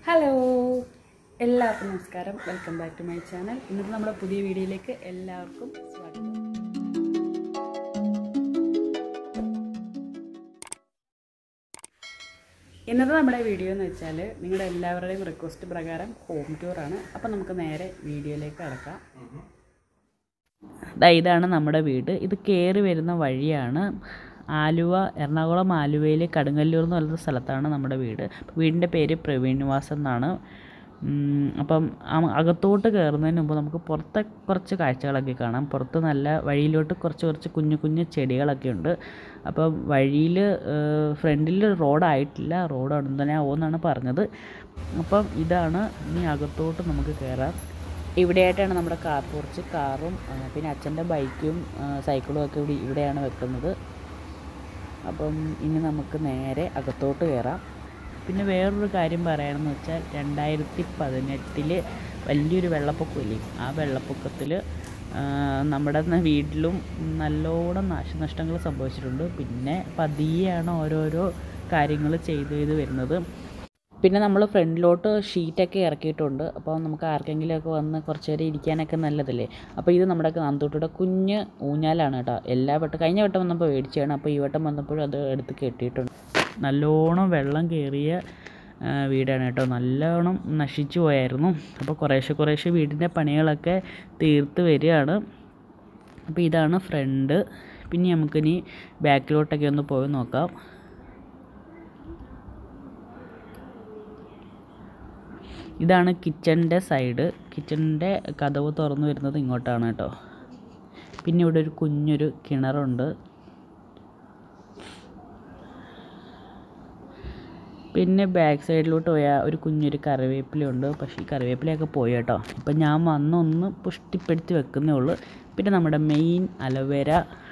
Hello എല്ലാവർക്കും നമസ്കാരം welcome back to my channel ഇന്നത്തെ നമ്മുടെ പുതിയ വീഡിയോയിലേക്ക് എല്ലാവർക്കും സ്വാഗതം ഇന്നത്തെ നമ്മുടെ വീഡിയോ എന്ന് വെച്ചാൽ നിങ്ങളുടെ എല്ലാവരുടെയും റിക്വസ്റ്റ് പ്രകാരം ഹോം ടൂറാണ് അപ്പം നമുക്ക് നേരെ വീഡിയോയിലേക്ക് കടക്കാം ദാ ഇതാണ് നമ്മുടെ വീട് ഇത് കയറി വരുന്ന വഴിയാണ് ആലുവ എറണാകുളം ആലുവയിൽ കടുങ്ങല്ലൂർ എന്ന് പറയുന്ന സ്ഥലത്താണ് നമ്മുടെ വീട് വീടിൻ്റെ പേര് പ്രവീൺ നിവാസ് എന്നാണ് ഉം, അപ്പം ആ- അകത്തോട്ട് കയറുന്നതിന് മുമ്പ് നമുക്ക് പുറത്തെ കുറച്ച് കാഴ്ചകളൊക്കെ കാണാം പുറത്ത് നല്ല വഴിയിലോട്ട് കുറച്ച് കുറച്ച് കുഞ്ഞു കുഞ്ഞു ചെടികളൊക്കെ ഉണ്ട് അപ്പം വഴിയിൽ ഫ്രണ്ടിൽ റോഡായിട്ടില്ല റോഡ് ഉടൻ തന്നെ ആവുമെന്നാണ് പറഞ്ഞത് അപ്പം ഇതാണ് ഇനി അകത്തോട്ട് നമുക്ക് കയറാം ഇവിടെയായിട്ടാണ് നമ്മുടെ കാർ പോർച്ച് കാറും ആ, പിന്നെ അച്ഛൻ്റെ ബൈക്കും ആ, സൈക്കിളും ഒക്കെ ഇവിടെ ഇവിടെയാണ് വെക്കുന്നത് അപ്പം ഇനി നമുക്ക് നേരെ അകത്തോട്ട് കയറാം പിന്നെ വേറൊരു കാര്യം പറയണമെന്ന് വെച്ചാൽ രണ്ടായിരത്തി പതിനെട്ടിൽ വലിയൊരു വെള്ളപ്പൊക്കമില്ലേ ആ വെള്ളപ്പൊക്കത്തിൽ നമ്മുടെ ന- വീട്ടിലും നല്ലോണം നാശനഷ്ടങ്ങൾ സംഭവിച്ചിട്ടുണ്ട് പിന്നെ പതിയെയാണ് ഓരോരോ കാര്യങ്ങൾ ചെയ്ത് ചെയ്ത് വരുന്നത് പിന്നെ നമ്മൾ ഫ്രണ്ടിലോട്ട് ഷീറ്റൊക്കെ ഇറക്കിയിട്ടുണ്ട് അപ്പോൾ നമുക്ക് ആർക്കെങ്കിലുമൊക്കെ വന്ന് കുറച്ച് നേരം ഇരിക്കാനൊക്കെ നല്ലതല്ലേ അപ്പോൾ ഇത് നമ്മുടെ കാന്തോട്ടിയുടെ കുഞ്ഞ് ഊഞ്ഞാലാണ് കേട്ടോ എല്ലാ വട്ടം കഴിഞ്ഞ വട്ടം വന്നപ്പോൾ മേടിച്ചതാണ് അപ്പോൾ ഈ വട്ടം വന്നപ്പോഴും അത് എടുത്ത് കെട്ടിയിട്ടുണ്ട് നല്ലോണം വെള്ളം കയറിയ ആ, വീടാണ് കേട്ടോ നല്ലോണം നശിച്ചു പോയായിരുന്നു അപ്പോൾ കുറേശ്ശെ കുറേശ്ശെ വീടിൻ്റെ പണികളൊക്കെ തീർത്ത് വരികയാണ് അപ്പോൾ ഇതാണ് ഫ്രണ്ട് പിന്നെ നമുക്കിനി ബാക്കിലോട്ടൊക്കെ ഒന്ന് പോയി നോക്കാം ഇതാണ് കിച്ചണിൻ്റെ സൈഡ് കിച്ചണിൻ്റെ കതവ് തുറന്നു വരുന്നത് ഇങ്ങോട്ടാണ് കേട്ടോ പിന്നെ ഇവിടെ ഒരു കുഞ്ഞൊരു കിണറുണ്ട് പിന്നെ ബാക്ക് സൈഡിലോട്ട് പോയാൽ ഒരു കുഞ്ഞൊരു കറിവേപ്പിലയുണ്ട് പക്ഷേ ഈ കറിവേപ്പിലയൊക്കെ പോയി കേട്ടോ ഇപ്പം ഞാൻ വന്നൊന്ന് പുഷ്ടിപ്പെടുത്തി വെക്കുന്നേ ഉള്ളൂ പിന്നെ നമ്മുടെ മെയിൻ അലോവേര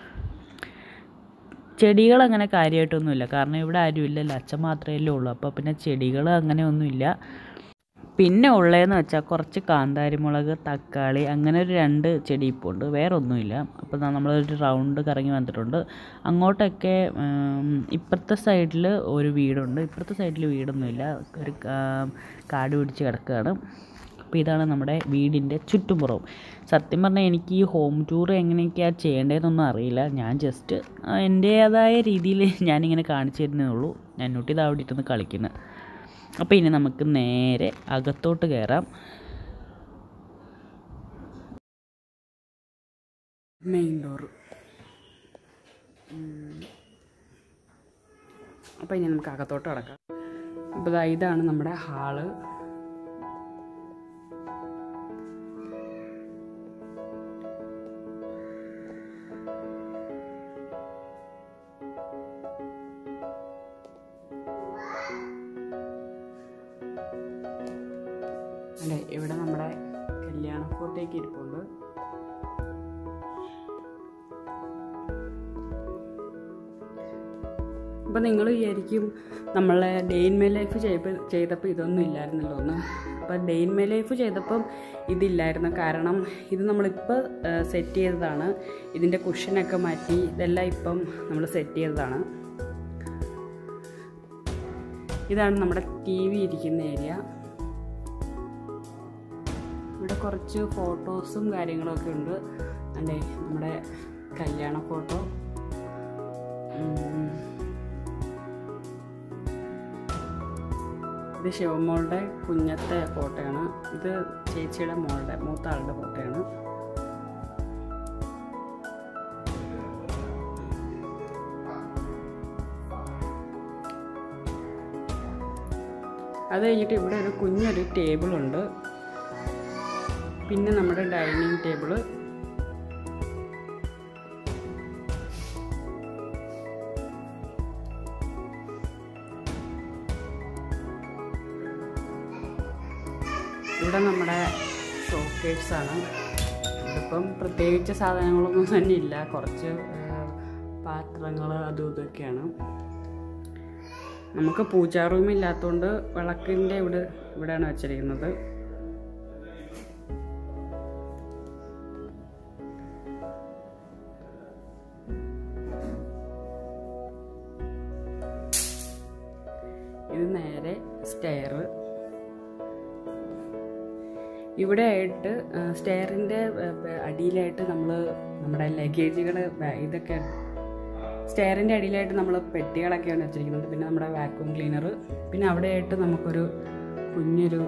ചെടികൾ അങ്ങനെ കാര്യമായിട്ടൊന്നുമില്ല കാരണം ഇവിടെ ആരും ഇല്ലല്ലോ അച്ഛൻ മാത്രമേ ഉള്ളൂ അപ്പോൾ പിന്നെ ചെടികൾ അങ്ങനെ ഒന്നുമില്ല പിന്നെ ഉള്ളതെന്ന് വെച്ചാൽ കുറച്ച് കാന്താരിമുളക് തക്കാളി അങ്ങനെ ഒരു രണ്ട് ചെടി ഇപ്പോൾ ഉണ്ട് വേറെ ഒന്നുമില്ല അപ്പോൾ ദാ നമ്മളൊരു റൗണ്ട് കറങ്ങി വന്നിട്ടുണ്ട് അങ്ങോട്ടൊക്കെ ഉം, ഇപ്പുറത്തെ സൈഡിൽ ഒരു വീടുണ്ട് ഇപ്പുറത്തെ സൈഡിൽ വീടൊന്നുമില്ല ഒരു കാ- കാട് പിടിച്ച് കിടക്കുകയാണ് അപ്പോൾ ഇതാണ് നമ്മുടെ വീടിൻ്റെ ചുറ്റുപുറവും സത്യം പറഞ്ഞാൽ എനിക്ക് ഈ ഹോം ടൂർ എങ്ങനെയൊക്കെയാണ് ചെയ്യേണ്ടതെന്നൊന്നും അറിയില്ല ഞാൻ ജസ്റ്റ് എൻ്റേതായ രീതിയിൽ ഞാനിങ്ങനെ കാണിച്ചു തരുന്നേ ഉള്ളൂ ഞാൻ നോട്ടി ഇതാ അവിടെ ഇരുന്ന് കളിക്കുന്നത് അപ്പോൾ ഇനി നമുക്ക് നേരെ അകത്തോട്ട് കയറാം മെയിൻ ഡോർ അപ്പോൾ ഇനി നമുക്ക് അകത്തോട്ട് കിടക്കാം അപ്പോൾ ദാ ഇതാണ് നമ്മുടെ ഹാള് അല്ലേ ഇവിടെ നമ്മുടെ കല്യാണ ഫോട്ടോയൊക്കെ ഇരിപ്പുണ്ട് അപ്പം നിങ്ങൾ വിചാരിക്കും നമ്മളെ ഡേ ഇൻ മൈ ലൈഫ് ചെയ്തപ്പോൾ ചെയ്തപ്പോൾ ഇതൊന്നും ഇല്ലായിരുന്നല്ലോ എന്ന് അപ്പം ഡേ ഇൻ മൈ ലൈഫ് ചെയ്തപ്പം ഇതില്ലായിരുന്നു കാരണം ഇത് നമ്മളിപ്പോൾ സെറ്റ് ചെയ്തതാണ് ഇതിൻ്റെ കുഷനൊക്കെ മാറ്റി ഇതെല്ലാം ഇപ്പം നമ്മൾ സെറ്റ് ചെയ്തതാണ് ഇതാണ് നമ്മുടെ ടി വി ഇരിക്കുന്ന ഏരിയ ഇവിടെ കുറച്ച് ഫോട്ടോസും കാര്യങ്ങളൊക്കെ ഉണ്ട് അല്ലേ നമ്മുടെ കല്യാണ ഫോട്ടോ ഉം. ഇത് ശിവമോളുടെ കുഞ്ഞത്തെ ഫോട്ടോയാണ് ഇത് ചേച്ചിയുടെ മോളുടെ മൂത്ത ആളുടെ ഫോട്ടോയാണ് അത് കഴിഞ്ഞിട്ട് ഇവിടെ ഒരു കുഞ്ഞൊരു ടേബിളുണ്ട് പിന്നെ നമ്മുടെ ഡൈനിങ് ടേബിള് ഇവിടെ നമ്മുടെ ഷോക്കേഴ്സാണ് ഇതിപ്പം പ്രത്യേകിച്ച് സാധനങ്ങളൊന്നും തന്നെ ഇല്ല കുറച്ച് പാത്രങ്ങൾ അതും ഇതൊക്കെയാണ് നമുക്ക് പൂജാ റൂം ഇല്ലാത്തതുകൊണ്ട് വിളക്കിൻ്റെ ഇവിടെ ഇവിടെയാണ് വെച്ചിരിക്കുന്നത് ഇത് നേരെ സ്റ്റെയർ ഇവിടെ ആയിട്ട് സ്റ്റെയറിൻ്റെ അടിയിലായിട്ട് നമ്മൾ നമ്മുടെ ലഗേജുകൾ ഇതൊക്കെ സ്റ്റെയറിൻ്റെ അടിയിലായിട്ട് നമ്മൾ പെട്ടികളൊക്കെയാണ് വെച്ചിരിക്കുന്നത് പിന്നെ നമ്മുടെ വാക്യൂം ക്ലീനർ പിന്നെ അവിടെയായിട്ട് നമുക്കൊരു കുഞ്ഞൊരു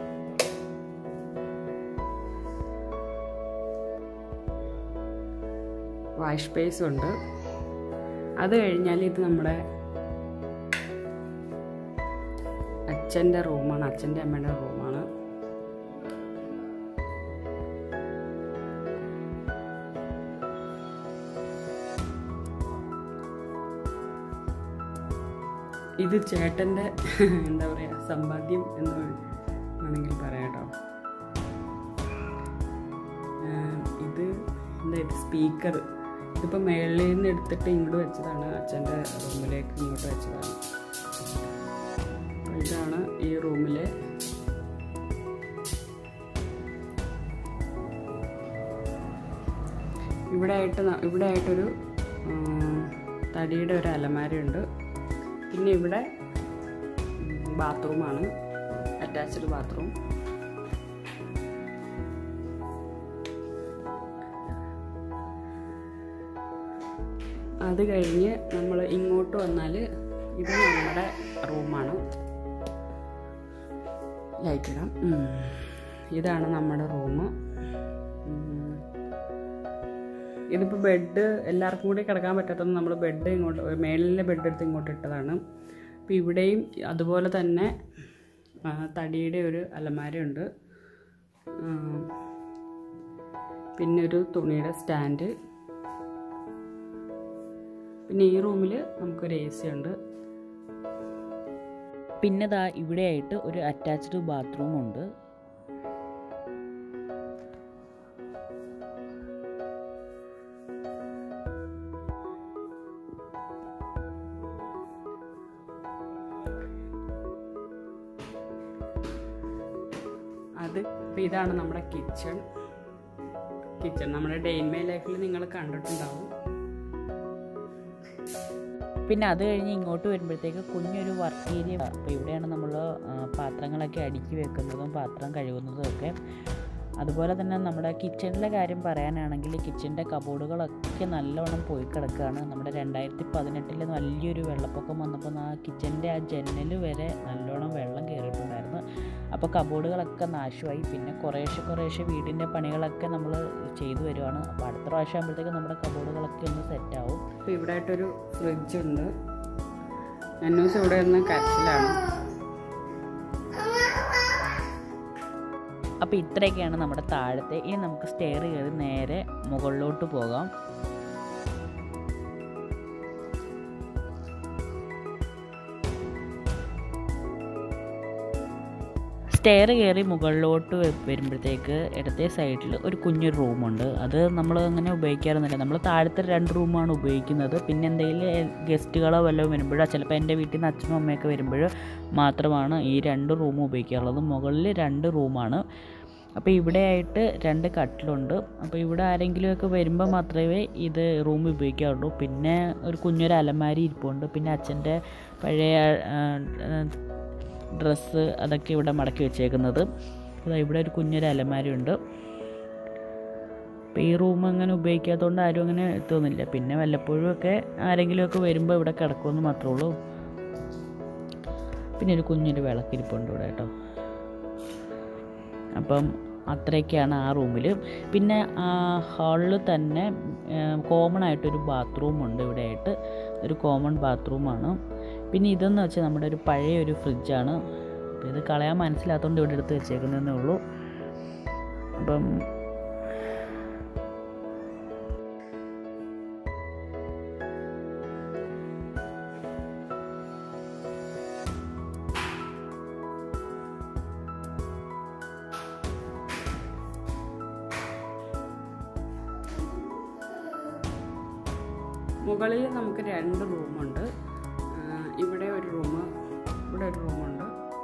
വാഷ് സ്പേസ് ഉണ്ട് അത് കഴിഞ്ഞാൽ ഇത് നമ്മുടെ അച്ഛൻ്റെ റൂമാണ് അച്ഛൻ്റെ അമ്മയുടെ റൂമാണ് ഇത് ചേട്ടൻ്റെ എന്താ പറയുക സമ്പാദ്യം എന്ന് വേണമെങ്കിൽ പറയാം കേട്ടോ ഇത് എന്താ ഇത് സ്പീക്കർ ഇതിപ്പോൾ മേളിൽ നിന്ന് എടുത്തിട്ട് ഇങ്ങോട്ട് വെച്ചതാണ് അച്ഛൻ്റെ റൂമിലേക്ക് ഇങ്ങോട്ട് വെച്ചതാണ് അപ്പോൾ ഇതാണ് ഈ റൂമിലെ ഇവിടെ ആയിട്ട് ന- ഇവിടെ ആയിട്ടൊരു ഉം, തടിയുടെ ഒരു അലമാരയുണ്ട് പിന്നെ ഇവിടെ ബാത്റൂമാണ് അറ്റാച്ച്ഡ് ബാത്റൂം അത് കഴിഞ്ഞ് നമ്മൾ ഇങ്ങോട്ട് വന്നാൽ ഇത് നമ്മുടെ റൂമാണ് ലൈറ്റ് ഇടാം ഉം. ഇതാണ് നമ്മുടെ റൂം ഇതിപ്പോൾ ബെഡ് എല്ലാവർക്കും കൂടി കിടക്കാൻ പറ്റാത്തത് നമ്മൾ ബെഡ് ഇങ്ങോട്ട് മേളിലെ ബെഡ് എടുത്ത് ഇങ്ങോട്ട് ഇട്ടതാണ് അപ്പോൾ ഇവിടെയും അതുപോലെ തന്നെ ആ, തടിയുടെ ഒരു അലമാരയുണ്ട് ആ, പിന്നെ ഒരു തുണിയുടെ സ്റ്റാൻഡ് പിന്നെ ഈ റൂമിൽ നമുക്കൊരു എ സി ഉണ്ട് പിന്നെ ദാ ഇവിടെയായിട്ട് ഒരു അറ്റാച്ച്ഡ് ബാത്റൂം ഉണ്ട് അത് ഇപ്പം ഇതാണ് നമ്മുടെ കിച്ചൺ കിച്ചൺ നമ്മുടെ ഡെയിൻമേ ലൈഫിൽ നിങ്ങൾ കണ്ടിട്ടുണ്ടാവും പിന്നെ അത് കഴിഞ്ഞ് ഇങ്ങോട്ട് വരുമ്പോഴത്തേക്ക് കുഞ്ഞൊരു വർക്ക് ഏരിയ അപ്പോൾ ഇവിടെയാണ് നമ്മൾ പാത്രങ്ങളൊക്കെ അടുക്കി വെക്കുന്നതും പാത്രം കഴുകുന്നതും ഒക്കെ അതുപോലെ തന്നെ നമ്മുടെ കിച്ചണിലെ കാര്യം പറയാനാണെങ്കിൽ കിച്ചണിൻ്റെ കബോർഡുകളൊക്കെ നല്ലവണ്ണം പോയി കിടക്കുകയാണ് നമ്മുടെ രണ്ടായിരത്തി പതിനെട്ടിൽ വലിയൊരു വെള്ളപ്പൊക്കം വന്നപ്പോൾ ആ കിച്ചണിൻ്റെ ആ ജനൽ വരെ നല്ലോണം വെള്ളം കയറിയിട്ടുണ്ടായിരുന്നു അപ്പോൾ കബോർഡുകളൊക്കെ നാശമായി പിന്നെ കുറേശ്ശെ കുറേശ്ശെ വീടിൻ്റെ പണികളൊക്കെ നമ്മൾ ചെയ്തു വരുവാണ് അപ്പോൾ അടുത്ത പ്രാവശ്യം ആകുമ്പോഴത്തേക്ക് നമ്മുടെ കബോർഡുകളൊക്കെ ഒന്ന് സെറ്റാവും അപ്പോൾ ഇവിടെ ആയിട്ടൊരു ഫ്രിഡ്ജ് ഉണ്ട് അന്നൂസ് ഇവിടെ നിന്ന് കരച്ചിലാണ് അപ്പോൾ ഇത്രയൊക്കെയാണ് നമ്മുടെ താഴത്തെ ഇനി നമുക്ക് സ്റ്റെയർ കയറി നേരെ മുകളിലോട്ട് പോകാം സ്റ്റെയർ കയറി മുകളിലോട്ട് വ- വരുമ്പോഴത്തേക്ക് ഇടത്തെ സൈഡിൽ ഒരു കുഞ്ഞൊരു റൂമുണ്ട് അത് നമ്മൾ അങ്ങനെ ഉപയോഗിക്കാറൊന്നുമില്ല നമ്മൾ താഴത്തെ രണ്ട് റൂമാണ് ഉപയോഗിക്കുന്നത് പിന്നെ എന്തെങ്കിലും ഗസ്റ്റുകളോ വല്ലതും വരുമ്പോഴോ ചിലപ്പോൾ എൻ്റെ വീട്ടിൽ നിന്ന് അച്ഛനും അമ്മയൊക്കെ വരുമ്പോൾ മാത്രമാണ് ഈ രണ്ട് റൂമും ഉപയോഗിക്കാറുള്ളത് മുകളിൽ രണ്ട് റൂമാണ് അപ്പോൾ ഇവിടെ ആയിട്ട് രണ്ട് കട്ടിലുണ്ട് അപ്പോൾ ഇവിടെ ആരെങ്കിലുമൊക്കെ വരുമ്പോൾ മാത്രമേ ഇത് റൂം ഉപയോഗിക്കാറുള്ളൂ പിന്നെ ഒരു കുഞ്ഞൊരു അലമാരി ഇരിപ്പുണ്ട് പിന്നെ അച്ഛൻ്റെ പഴയ ഡ്രസ്സ് അതൊക്കെ ഇവിടെ മടക്കി വെച്ചേക്കുന്നത് അപ്പോൾ ഇവിടെ ഒരു കുഞ്ഞൊരു അലമാരി ഉണ്ട് അപ്പോൾ ഈ റൂം അങ്ങനെ ഉപയോഗിക്കാത്തതുകൊണ്ട് ആരും അങ്ങനെ എത്തുന്നില്ല പിന്നെ വല്ലപ്പോഴും ഒക്കെ ആരെങ്കിലുമൊക്കെ വരുമ്പോൾ ഇവിടെ കിടക്കുമെന്ന് മാത്രമേ ഉള്ളൂ പിന്നെ ഒരു കുഞ്ഞൊരു വിളക്കിരിപ്പുണ്ട് ഇവിടെ കേട്ടോ അപ്പം അത്രയൊക്കെയാണ് ആ റൂമിൽ പിന്നെ ആ ഹാളിൽ തന്നെ കോമൺ ആയിട്ടൊരു ബാത്റൂം ഉണ്ട് ഇവിടെ ആയിട്ട് ഒരു കോമൺ ബാത്റൂമാണ് പിന്നെ ഇതെന്ന് വെച്ചാൽ നമ്മുടെ ഒരു പഴയ ഒരു ഫ്രിഡ്ജാണ് അപ്പോൾ ഇത് കളയാൻ മനസ്സിലാത്തതുകൊണ്ട് ഇവിടെ എടുത്ത് വെച്ചേക്കുന്നതേ ഉള്ളൂ അപ്പം മുകളിൽ നമുക്ക് രണ്ട് റൂമുണ്ട് ആ, ഇവിടെ ഒരു റൂം ഇവിടെ ഒരു റൂമുണ്ട്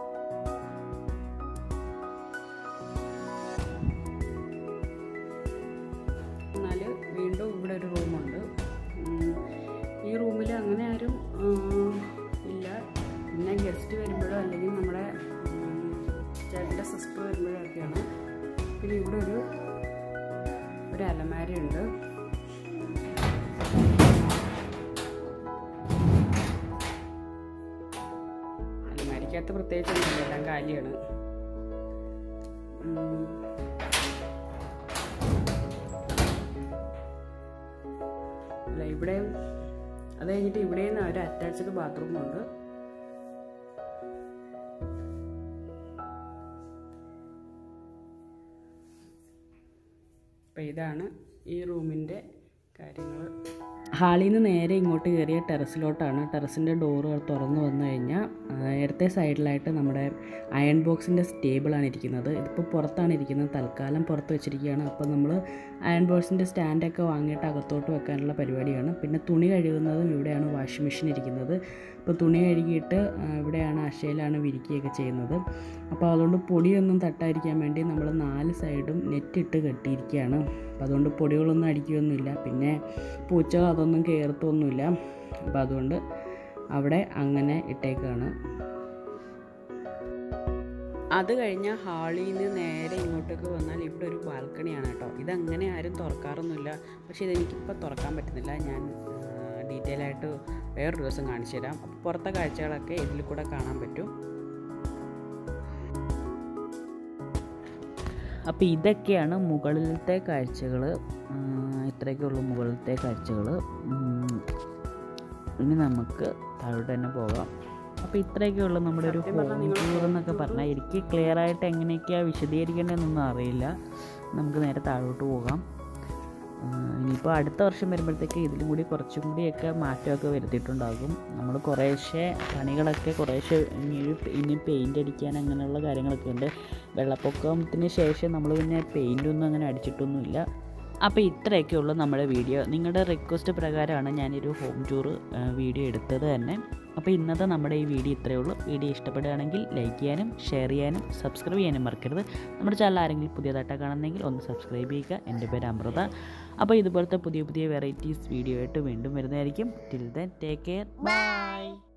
എന്നാൽ വീണ്ടും ഇവിടെ ഒരു റൂമുണ്ട് ഉം, ഈ റൂമിൽ അങ്ങനെ ആരും ആ, ഇല്ല പിന്നെ ഗസ്റ്റ് വരുമ്പോഴോ അല്ലെങ്കിൽ നമ്മുടെ ഉം, ചേട്ടൻ്റെ സിസ്റ്റർ വരുമ്പോഴൊക്കെയാണ് പിന്നെ ഇവിടെ ഒരു ഒരു അലമാരയുണ്ട് അലമാരിക്കകത്ത് പ്രത്യേകിച്ച് ഒന്നുമില്ല എല്ലാം കാലിയാണ് ഉം. അല്ല ഇവിടെ അത് കഴിഞ്ഞിട്ട് ഇവിടെ നിന്ന് ഒരു അറ്റാച്ച്ഡ് ബാത്റൂം ഉണ്ട് അപ്പം ഇതാണ് ഈ റൂമിൻ്റെ കാര്യങ്ങൾ ഹാളിൽ നിന്ന് നേരെ ഇങ്ങോട്ട് കയറിയ ടെറസിലോട്ടാണ് ടെറസിൻ്റെ ഡോറ് തുറന്നു വന്നു കഴിഞ്ഞാൽ ആ, ഇടത്തെ സൈഡിലായിട്ട് നമ്മുടെ അയൺ ബോക്സിൻ്റെ സ്റ്റേബിളാണ് ഇരിക്കുന്നത് ഇതിപ്പോൾ പുറത്താണ് ഇരിക്കുന്നത് തൽക്കാലം പുറത്ത് വെച്ചിരിക്കുകയാണ് അപ്പോൾ നമ്മൾ അയൺ ബോക്സിൻ്റെ സ്റ്റാൻഡൊക്കെ വാങ്ങിയിട്ട് അകത്തോട്ട് വെക്കാനുള്ള പരിപാടിയാണ് പിന്നെ തുണി കഴുകുന്നതും ഇവിടെയാണ് വാഷിംഗ് മെഷീൻ ഇരിക്കുന്നത് ഇപ്പോൾ തുണി കഴുകിയിട്ട് ആ, ഇവിടെയാണ് അശയിലാണ് വിരിക്കുകയൊക്കെ ചെയ്യുന്നത് അപ്പോൾ അതുകൊണ്ട് പൊടിയൊന്നും തട്ടാതിരിക്കാൻ വേണ്ടി നമ്മൾ നാല് സൈഡും നെറ്റിട്ട് കെട്ടിയിരിക്കുകയാണ് അപ്പോൾ അതുകൊണ്ട് പൊടികളൊന്നും അടിക്കുകയൊന്നുമില്ല പിന്നെ പൂച്ചകൾ അതൊന്നും കയറത്തൊന്നുമില്ല അപ്പോൾ അതുകൊണ്ട് അവിടെ അങ്ങനെ ഇട്ടേക്കാണ് അത് കഴിഞ്ഞാൽ ഹാളിൽ നിന്ന് നേരെ ഇങ്ങോട്ടേക്ക് വന്നാൽ ഇവിടെ ഒരു ബാൽക്കണിയാണ് കേട്ടോ ഇതങ്ങനെ ആരും തുറക്കാറൊന്നുമില്ല പക്ഷേ ഇതെനിക്കിപ്പോൾ തുറക്കാൻ പറ്റുന്നില്ല ഞാൻ ഡീറ്റെയിൽ ആയിട്ട് വേറൊരു ദിവസം കാണിച്ചു തരാം അപ്പോൾ പുറത്തെ കാഴ്ചകളൊക്കെ ഇതിൽ കൂടെ കാണാൻ പറ്റും അപ്പോൾ ഇതൊക്കെയാണ് മുകളിലത്തെ കാഴ്ചകൾ ഇത്രയൊക്കെ ഉള്ളൂ മുകളിലത്തെ കാഴ്ചകൾ ഇനി നമുക്ക് താഴോട്ട് തന്നെ പോകാം അപ്പോൾ ഇത്രയൊക്കെ ഉള്ളൂ നമ്മുടെ ഒരു സത്യം പറഞ്ഞാൽ ഹോം നിങ്ങൾ ടൂർ എന്നൊക്കെ പറഞ്ഞാൽ എനിക്ക് ക്ലിയർ ആയിട്ട് എങ്ങനെയൊക്കെയാണ് വിശദീകരിക്കേണ്ടതെന്നൊന്നും അറിയില്ല നമുക്ക് നേരെ താഴോട്ട് പോകാം ആ, ഇനിയിപ്പോൾ അടുത്ത വർഷം വരുമ്പോഴത്തേക്ക് ഇതിലും കൂടി കുറച്ചും കൂടിയൊക്കെ മാറ്റമൊക്കെ വരുത്തിയിട്ടുണ്ടാകും നമ്മൾ കുറേശ്ശെ പണികളൊക്കെ കുറേശ്ശെ ഇനി ഒരു- ഇനി പെയിൻ്റ് അടിക്കാൻ അങ്ങനെയുള്ള കാര്യങ്ങളൊക്കെ ഉണ്ട് വെള്ളപ്പൊക്കത്തിന് ശേഷം നമ്മൾ പിന്നെ പെയിൻ്റൊന്നും അങ്ങനെ അടിച്ചിട്ടൊന്നുമില്ല അപ്പോൾ ഇത്രയൊക്കെ ഉള്ളൂ നമ്മുടെ വീഡിയോ നിങ്ങളുടെ റിക്വസ്റ്റ് പ്രകാരമാണ് ഞാനൊരു ഹോം ടൂർ വീഡിയോ എടുത്തത് തന്നെ അപ്പോൾ ഇന്നത്തെ നമ്മുടെ ഈ വീഡിയോ ഇത്രയേ ഉള്ളൂ വീഡിയോ ഇഷ്ടപ്പെടുകയാണെങ്കിൽ ലൈക്ക് ചെയ്യാനും ഷെയർ ചെയ്യാനും സബ്സ്ക്രൈബ് ചെയ്യാനും മറക്കരുത് നമ്മുടെ ചാനൽ ആരെങ്കിലും പുതിയതായിട്ട് കാണുന്നെങ്കിൽ ഒന്ന് സബ്സ്ക്രൈബ് ചെയ്യുക എൻ്റെ പേര് അമൃത അപ്പോൾ ഇതുപോലത്തെ പുതിയ പുതിയ വെറൈറ്റീസ് വീഡിയോ ആയിട്ട് വീണ്ടും വരുന്നതായിരിക്കും till then take care by